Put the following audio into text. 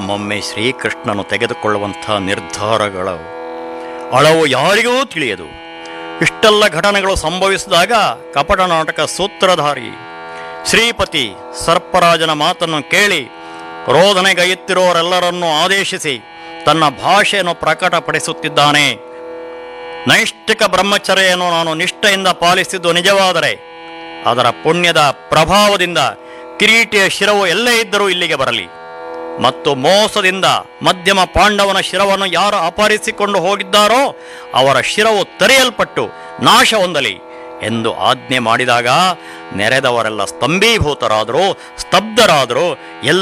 ಒಮ್ಮೊಮ್ಮೆ ಶ್ರೀಕೃಷ್ಣನು ತೆಗೆದುಕೊಳ್ಳುವಂಥ ನಿರ್ಧಾರಗಳು ಅಳವು ಯಾರಿಗೂ ತಿಳಿಯದು ಇಷ್ಟೆಲ್ಲ ಘಟನೆಗಳು ಸಂಭವಿಸಿದಾಗ ಕಪಟ ನಾಟಕ ಸೂತ್ರಧಾರಿ ಶ್ರೀಪತಿ ಸರ್ಪರಾಜನ ಮಾತನ್ನು ಕೇಳಿ ರೋಧನೆಗೈಯುತ್ತಿರೋರೆಲ್ಲರನ್ನೂ ಆದೇಶಿಸಿ ತನ್ನ ಭಾಷೆಯನ್ನು ಪ್ರಕಟಪಡಿಸುತ್ತಿದ್ದಾನೆ ನೈಷ್ಠಿಕ ಬ್ರಹ್ಮಚರ್ಯನ್ನು ನಾನು ನಿಷ್ಠೆಯಿಂದ ಪಾಲಿಸಿದ್ದು ನಿಜವಾದರೆ ಅದರ ಪುಣ್ಯದ ಪ್ರಭಾವದಿಂದ ಕಿರೀಟಿಯ ಶಿರವು ಎಲ್ಲೇ ಇದ್ದರೂ ಇಲ್ಲಿಗೆ ಬರಲಿ ಮತ್ತು ಮೋಸದಿಂದ ಮಧ್ಯಮ ಪಾಂಡವನ ಶಿರವನ್ನು ಯಾರು ಅಪಹರಿಸಿಕೊಂಡು ಹೋಗಿದ್ದಾರೋ ಅವರ ಶಿರವು ತೆರೆಯಲ್ಪಟ್ಟು ನಾಶ ಹೊಂದಲಿ ಎಂದು ಆಜ್ಞೆ ಮಾಡಿದಾಗ ನೆರೆದವರೆಲ್ಲ ಸ್ತಂಭೀಭೂತರಾದರು ಸ್ತಬ್ಧರಾದರು ಎಲ್ಲ